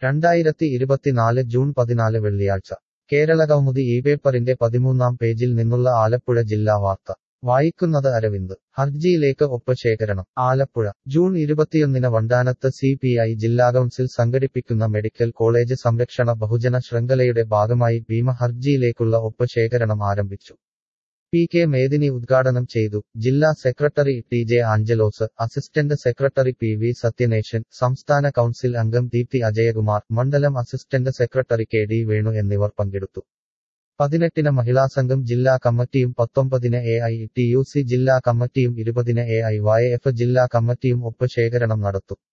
രണ്ടായിരത്തി ഇരുപത്തിനാല് ജൂൺ പതിനാല് വെള്ളിയാഴ്ച കേരളകൗമുദി ഈ പേപ്പറിന്റെ പതിമൂന്നാം പേജിൽ നിന്നുള്ള ആലപ്പുഴ ജില്ലാ വാർത്ത വായിക്കുന്നത് അരവിന്ദ് ഹർജിയിലേക്ക് ഒപ്പ് ശേഖരണം ആലപ്പുഴ ജൂൺ ഇരുപത്തിയൊന്നിന് വണ്ടാനത്ത് സി പി ഐ ജില്ലാ കൗൺസിൽ സംഘടിപ്പിക്കുന്ന മെഡിക്കൽ കോളേജ് സംരക്ഷണ ബഹുജന ശൃംഖലയുടെ ഭാഗമായി ഭീമ ഹർജിയിലേക്കുള്ള ഒപ്പ് ശേഖരണം ആരംഭിച്ചു പി കെ മേദിനി ഉദ്ഘാടനം ചെയ്തു ജില്ലാ secretary T J Angelose assistant secretary P V Sathyanesan സംസ്ഥാന കൗൺസിൽ അംഗം ദീപ്തി അജയകുമാർ മണ്ഡലം assistant secretary K D Venu എന്നിവർ പങ്കെടുത്തു പതിനെട്ടിന് മഹിളാസംഘം ജില്ലാ കമ്മിറ്റിയും പത്തൊമ്പതിന് A I T U C ജില്ലാ കമ്മിറ്റിയും ഇരുപതിന് എ ഐ വൈ എഫ് ജില്ലാ കമ്മിറ്റിയും ഒപ്പ് ശേഖരണം നടത്തും